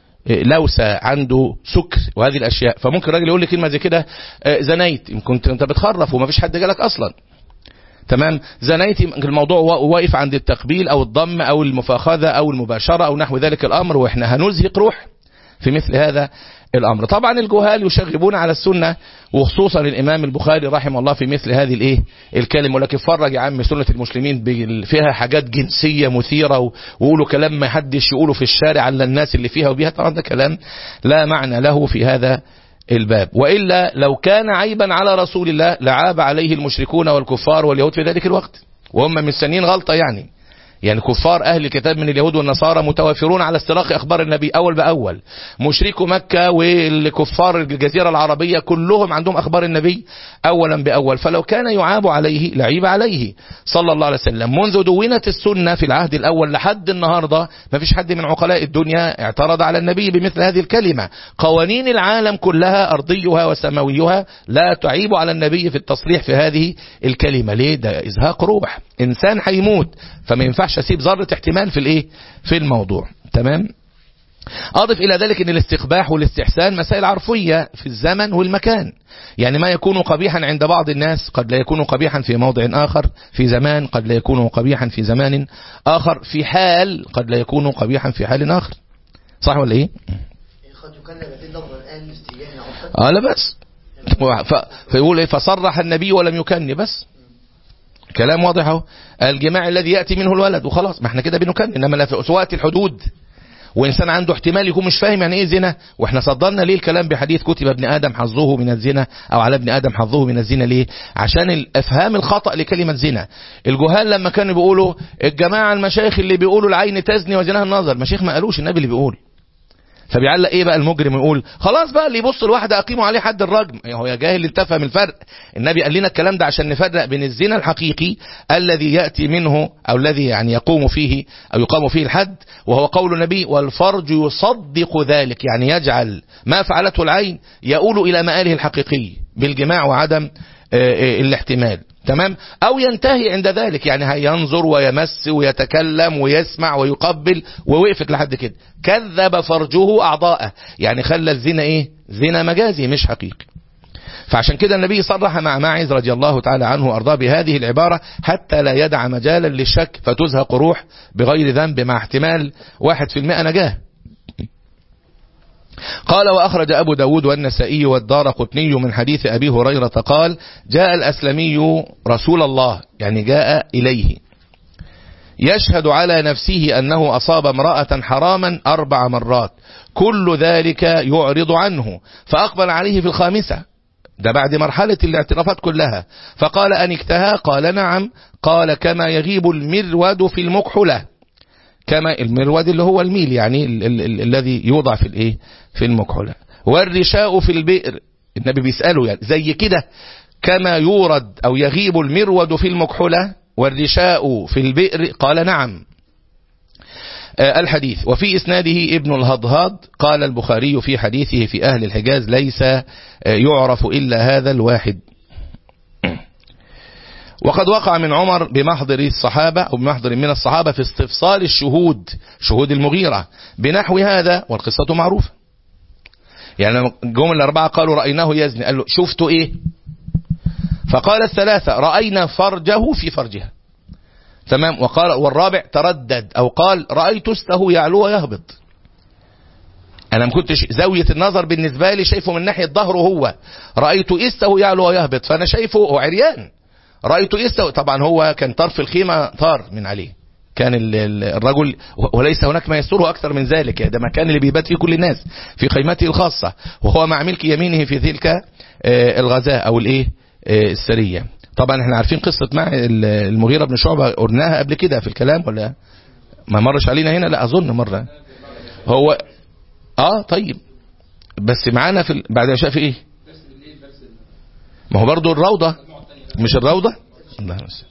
لوسة عنده سكر وهذه الأشياء فممكن راجل يقول لي كلمة زي كده آه، زنيت يمكن انت أنت بتخرف وما فيش حد جالك أصلا تمام زنيت يمكن الموضوع وا- واقف عند التقبيل أو الضم أو المفاخذة أو المباشرة أو نحو ذلك الأمر وإحنا هنزهق روح في مثل هذا الأمر طبعا الجهال يشغبون على السنة وخصوصا الإمام البخاري رحمه الله في مثل هذه الإيه الكلمة ولكن فرج يا عم سنة المسلمين بال- فيها حاجات جنسية مثيرة و- ويقولوا كلام ما حدش يقوله في الشارع على الناس اللي فيها وبيها طبعا ده كلام لا معنى له في هذا الباب وإلا لو كان عيبا على رسول الله لعاب عليه المشركون والكفار واليهود في ذلك الوقت وهم مستنين غلطة يعني يعني كفار أهل الكتاب من اليهود والنصارى متوافرون على استراق أخبار النبي أول بأول مشركو مكة والكفار الجزيرة العربية كلهم عندهم أخبار النبي أولا بأول فلو كان يعاب عليه لعيب عليه صلى الله عليه وسلم منذ دونت السنة في العهد الأول لحد النهاردة ما فيش حد من عقلاء الدنيا اعترض على النبي بمثل هذه الكلمة قوانين العالم كلها أرضيها وسماويها لا تعيب على النبي في التصريح في هذه الكلمة ليه ده إزهاق روح إنسان هيموت فما ينفعش أسيب ذرة احتمال في الإيه في الموضوع تمام أضف إلى ذلك أن الاستقباح والاستحسان مسائل عرفية في الزمن والمكان يعني ما يكون قبيحا عند بعض الناس قد لا يكون قبيحا في موضع آخر في زمان قد لا يكون قبيحا في زمان آخر في حال قد لا يكون قبيحا في حال آخر صح ولا إيه؟ قد يكلم هذه اللفظة الآن لاستيجان عرفا آه لا بس ف- فيقول إيه فصرح النبي ولم يكن بس كلام واضح اهو الجماع الذي يأتي منه الولد وخلاص ما احنا كده بنكن انما لا في وقت الحدود وانسان عنده احتمال يكون مش فاهم يعني ايه زنا واحنا صدرنا ليه الكلام بحديث كتب ابن ادم حظه من الزنا او على ابن ادم حظه من الزنا ليه عشان الافهام الخطا لكلمه زنا الجهال لما كانوا بيقولوا الجماعه المشايخ اللي بيقولوا العين تزني وزناها النظر مشايخ ما قالوش النبي اللي بيقول فبيعلق ايه بقى المجرم يقول خلاص بقى اللي يبص لواحده اقيموا عليه حد الرجم هو يا جاهل انت فاهم الفرق النبي قال لنا الكلام ده عشان نفرق بين الزنا الحقيقي الذي ياتي منه او الذي يعني يقوم فيه او يقام فيه الحد وهو قول النبي والفرج يصدق ذلك يعني يجعل ما فعلته العين يؤول الى مآله الحقيقي بالجماع وعدم آه، آه، الاحتمال تمام او ينتهي عند ذلك يعني هينظر ويمس ويتكلم ويسمع ويقبل ووقفت لحد كده كذب فرجه اعضاءه يعني خلى الزنا ايه زنا مجازي مش حقيقي فعشان كده النبي صرح مع ماعز رضي الله تعالى عنه وارضاه بهذه العبارة حتى لا يدع مجالا للشك فتزهق روح بغير ذنب مع احتمال واحد في المئة نجاه قال وأخرج أبو داود والنسائي والدار قطني من حديث أبي هريرة قال جاء الأسلمي رسول الله يعني جاء إليه يشهد على نفسه أنه أصاب امرأة حراما أربع مرات كل ذلك يعرض عنه فأقبل عليه في الخامسة ده بعد مرحلة الاعترافات كلها فقال أنكتها قال نعم قال كما يغيب المرود في المكحلة كما المرود اللي هو الميل يعني ال ال ال الذي يوضع في الايه في المكحلة والرشاء في البئر النبي بيسأله يعني زي كده كما يورد او يغيب المرود في المكحلة والرشاء في البئر قال نعم آه، الحديث وفي إسناده ابن الهضهاد قال البخاري في حديثه في أهل الحجاز ليس آه، يعرف إلا هذا الواحد وقد وقع من عمر بمحضر الصحابة أو بمحضر من الصحابة في استفصال الشهود شهود المغيرة بنحو هذا والقصة معروفة يعني لما جم الأربعة قالوا رأيناه يزني قال له شفتوا إيه فقال الثلاثة رأينا فرجه في فرجها تمام وقال والرابع تردد أو قال رأيت استه يعلو ويهبط أنا ما كنتش زاوية النظر بالنسبة لي شايفه من ناحية ظهره هو رأيت استه يعلو ويهبط فأنا شايفه هو عريان رأيت استه طبعا هو كان طرف الخيمة طار من عليه كان ال- ال- الرجل وليس هناك ما يستره أكثر من ذلك ده مكان اللي بيبات فيه كل الناس في خيمته الخاصة وهو مع ملك يمينه في تلك آه، الغزاة أو الإيه آه، السرية طبعا احنا عارفين قصة مع ال- المغيرة بن شعبة قلناها قبل كده في الكلام ولا ما مرش علينا هنا لا اظن مرة هو اه طيب بس معانا في ال- بعد العشاء في ايه ما هو برضو الروضة مش الروضة الله يمسك.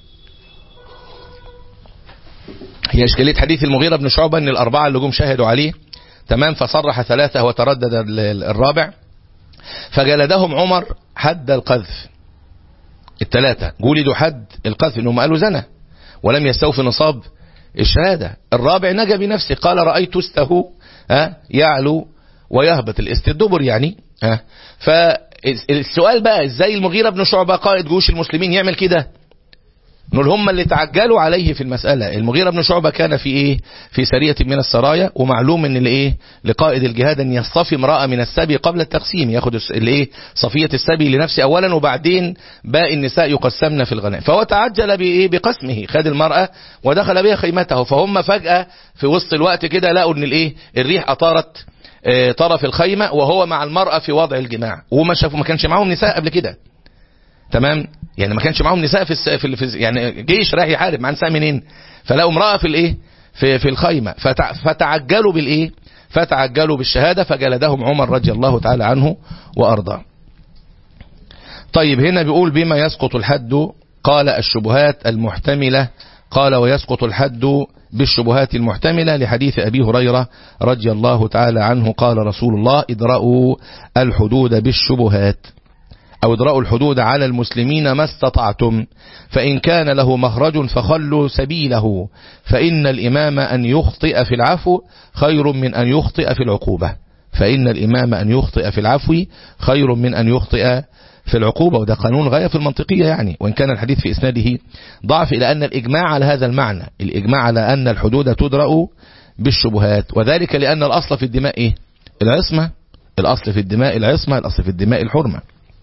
هي اشكالية حديث المغيرة بن شعبة ان الاربعة اللي جم شهدوا عليه تمام فصرح ثلاثة وتردد ال- ال- الرابع فجلدهم عمر حد القذف الثلاثة جولدوا حد القذف انهم قالوا زنا ولم يستوفي نصاب الشهادة الرابع نجا بنفسه قال رأيت استه ها يعلو ويهبط الاست الدبر يعني ها فالسؤال بقى ازاي المغيرة بن شعبة قائد جيوش المسلمين يعمل كده نقول هم اللي تعجلوا عليه في المسألة المغيرة بن شعبة كان في ايه في سرية من السرايا ومعلوم ان الايه لقائد الجهاد ان يصطفي امرأة من السبي قبل التقسيم ياخد الس- الايه صفية السبي لنفسه اولا وبعدين باقي النساء يقسمن في الغنائم فهو تعجل بايه بقسمه خد المرأة ودخل بها خيمته فهم فجأة في وسط الوقت كده لقوا ان الايه الريح اطارت آه، طرف الخيمة وهو مع المرأة في وضع الجماع وما شافوا ما كانش معاهم نساء قبل كده تمام يعني ما كانش معاهم نساء في الس... في, ال- في الس- يعني جيش رايح يحارب مع نساء منين فلقوا امراه في الايه في في الخيمه فتع... فتعجلوا بالايه فتعجلوا بالشهاده فجلدهم عمر رضي الله تعالى عنه وارضاه طيب هنا بيقول بما يسقط الحد قال الشبهات المحتمله قال ويسقط الحد بالشبهات المحتملة لحديث أبي هريرة رضي الله تعالى عنه قال رسول الله ادرأوا الحدود بالشبهات أو ادرأوا الحدود على المسلمين ما استطعتم فإن كان له مخرج فخلوا سبيله فإن الإمام أن يخطئ في العفو خير من أن يخطئ في العقوبة فإن الإمام أن يخطئ في العفو خير من أن يخطئ في العقوبة وده قانون غاية في المنطقية يعني وإن كان الحديث في إسناده ضعف إلى أن الإجماع على هذا المعنى الإجماع على أن الحدود تدرأ بالشبهات وذلك لأن الأصل في الدماء إيه؟ العصمة الأصل في الدماء العصمة الأصل في الدماء الحرمة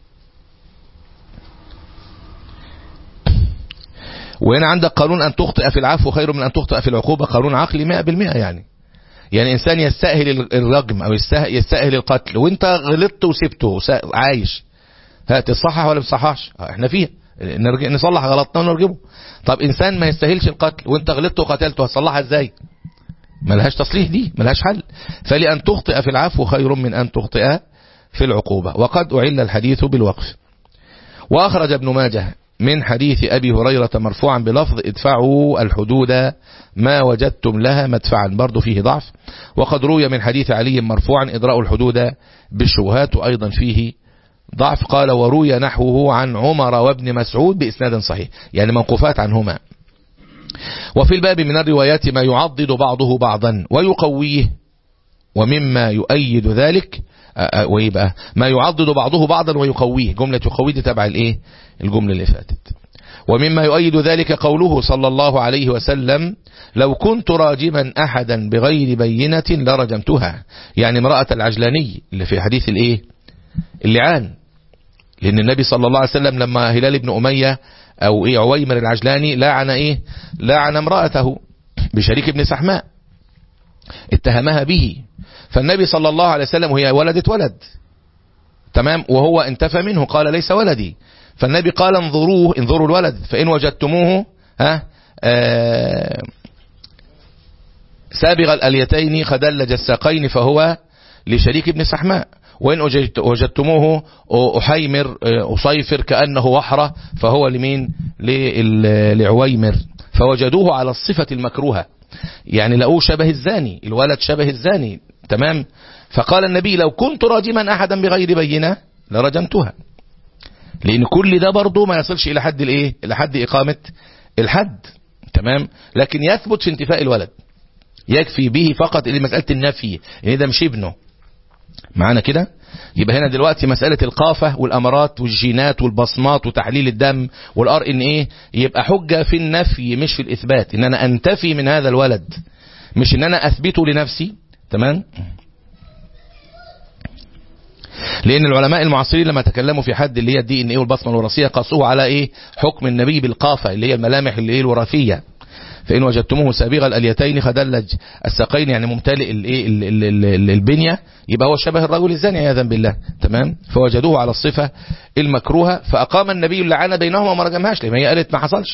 وهنا عندك قانون أن تخطئ في العفو خير من أن تخطئ في العقوبة قانون عقلي 100% يعني يعني إنسان يستأهل الرجم أو يستأهل, يستأهل القتل وانت غلطت وسبته سا- عايش ها تصحح ولا بتصححش احنا فيها نرجع نصلح غلطنا ونرجمه طب إنسان ما يستاهلش القتل وانت غلطت وقتلته هتصلحها ازاي ملهاش تصليح دي ملهاش حل فلأن تخطئ في العفو خير من أن تخطئ في العقوبة وقد أعل الحديث بالوقف وأخرج ابن ماجه من حديث أبي هريرة مرفوعا بلفظ ادفعوا الحدود ما وجدتم لها مدفعا برضو فيه ضعف وقد روي من حديث علي مرفوعا ادرأوا الحدود بالشبهات وأيضا فيه ضعف قال وروي نحوه عن عمر وابن مسعود بإسناد صحيح يعني موقوفات عنهما وفي الباب من الروايات ما يعضد بعضه بعضا ويقويه ومما يؤيد ذلك آه، آه، ويبقى ما يعضد بعضه بعضا ويقويه جملة يقويه دي تبع الايه الجملة اللي فاتت ومما يؤيد ذلك قوله صلى الله عليه وسلم لو كنت راجما أحدا بغير بينة لرجمتها يعني امرأة العجلاني اللي في حديث الايه اللعان لأن النبي صلى الله عليه وسلم لما هلال بن أمية أو إيه عويمر العجلاني لعن إيه لعن امرأته بشريك ابن سحماء اتهمها به فالنبي صلى الله عليه وسلم وهي ولدت ولد تمام وهو انتفى منه قال ليس ولدي فالنبي قال انظروه انظروا الولد فإن وجدتموه ها آه سابغ الأليتين خدلج الساقين فهو لشريك ابن سحماء وإن وجدت- وجدتموه أحيمر آه، أصيفر كأنه وحرة فهو لمين لل- لعويمر فوجدوه على الصفة المكروهة يعني لقوه شبه الزاني الولد شبه الزاني تمام فقال النبي لو كنت راجما أحدا بغير بينة لرجمتها لأن كل ده برضه ما يصلش إلى حد الإيه إلى حد إقامة الحد تمام لكن يثبت في انتفاء الولد يكفي به فقط اللي مسألة النفي ان ده مش ابنه معانا كده يبقى هنا دلوقتي مسألة القافة والأمارات والجينات والبصمات وتحليل الدم والار ان ايه يبقى حجة في النفي مش في الإثبات ان انا انتفي من هذا الولد مش ان انا اثبته لنفسي تمام لان العلماء المعاصرين لما تكلموا في حد اللي هي الدي ان ايه والبصمه الوراثيه قاسوه على ايه حكم النبي بالقافه اللي هي الملامح اللي هي الوراثيه فإن وجدتموه سابغ الأليتين خدلج الساقين يعني ممتلئ الايه ال- ال- ال- ال- البنية يبقى هو شبه الرجل الزاني عياذا بالله تمام فوجدوه على الصفة المكروهة فأقام النبي اللعانة بينهما وما رجمهاش لما هي قالت ما حصلش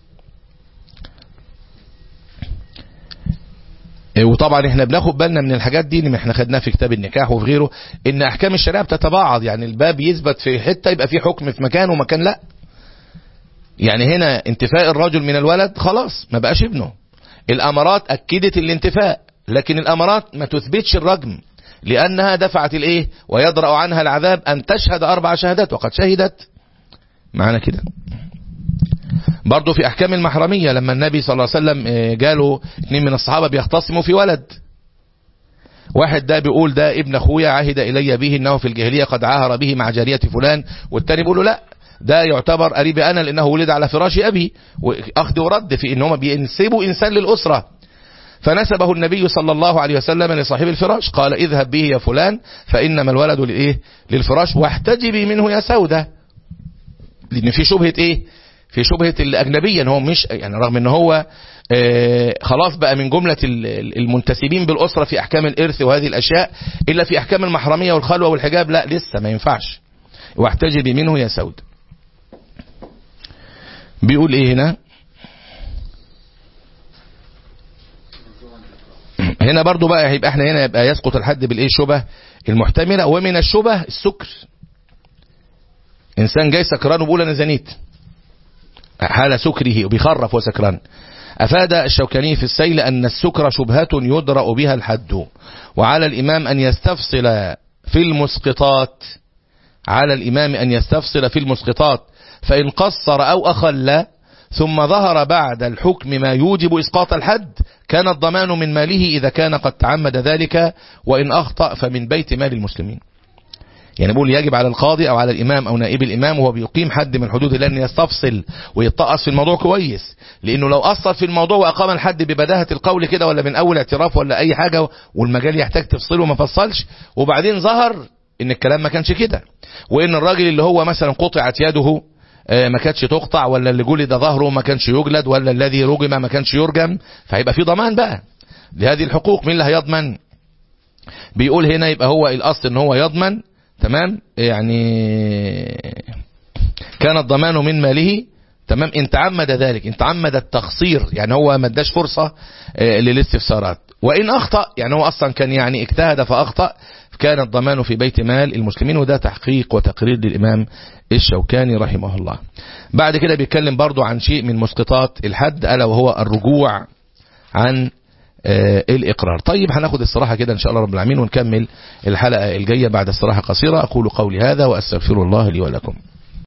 وطبعا احنا بناخد بالنا من الحاجات دي اللي احنا خدناها في كتاب النكاح وفي غيره ان احكام الشريعه بتتباعد يعني الباب يثبت في حته يبقى في حكم في مكان ومكان لا يعني هنا انتفاء الرجل من الولد خلاص ما بقاش ابنه الامارات اكدت الانتفاء لكن الامارات ما تثبتش الرجم لانها دفعت الايه ويدرأ عنها العذاب ان تشهد اربع شهادات وقد شهدت معنا كده برضه في احكام المحرميه لما النبي صلى الله عليه وسلم آه، جاله اثنين من الصحابه بيختصموا في ولد واحد ده بيقول ده ابن اخويا عهد الي به انه في الجاهليه قد عاهر به مع جاريه فلان والتاني بيقول له لا ده يعتبر قريب انا لانه ولد على فراش ابي واخذ ورد في ان هم بينسبوا انسان للاسره فنسبه النبي صلى الله عليه وسلم لصاحب الفراش قال اذهب به يا فلان فانما الولد للايه للفراش واحتجبي منه يا سوده لان في شبهه ايه في شبهه الاجنبيه ان هو مش يعني رغم ان هو آه خلاص بقى من جمله ال- ال- المنتسبين بالاسره في احكام الارث وهذه الاشياء الا في احكام المحرميه والخلوه والحجاب لا لسه ما ينفعش واحتجبي منه يا سود بيقول ايه هنا هنا برضو بقى هيبقى احنا هنا يبقى يسقط الحد بالايه شبه المحتمله ومن الشبه السكر انسان جاي سكران وبيقول انا زنيت حال سكره وبيخرف وسكران أفاد الشوكاني في السيل أن السكر شبهة يدرأ بها الحد وعلى الإمام أن يستفصل في المسقطات على الإمام أن يستفصل في المسقطات فإن قصر أو أخل ثم ظهر بعد الحكم ما يوجب إسقاط الحد كان الضمان من ماله إذا كان قد تعمد ذلك وإن أخطأ فمن بيت مال المسلمين يعني بقول يجب على القاضي او على الامام او نائب الامام وهو بيقيم حد من حدود الله ان يستفصل ويتقص في الموضوع كويس لانه لو اثر في الموضوع واقام الحد ببداهه القول كده ولا من اول اعتراف ولا اي حاجه والمجال يحتاج تفصله وما فصلش وبعدين ظهر ان الكلام ما كانش كده وان الراجل اللي هو مثلا قطعت يده آه، ما كانتش تقطع ولا اللي جلد ظهره ما كانش يجلد ولا الذي رجم ما كانش يرجم فهيبقى في ضمان بقى لهذه الحقوق مين اللي هيضمن بيقول هنا يبقى هو الاصل ان هو يضمن تمام يعني كان الضمان من ماله تمام ان تعمد ذلك ان تعمد التخصير يعني هو ما اداش فرصه آه، للاستفسارات وان اخطا يعني هو اصلا كان يعني اجتهد فاخطا كان الضمان في بيت مال المسلمين وده تحقيق وتقرير للامام الشوكاني رحمه الله بعد كده بيتكلم برضو عن شيء من مسقطات الحد الا وهو الرجوع عن آه، الإقرار طيب هناخد الصراحة كده إن شاء الله رب العالمين ونكمل الحلقة الجاية بعد استراحة قصيرة أقول قولي هذا وأستغفر الله لي ولكم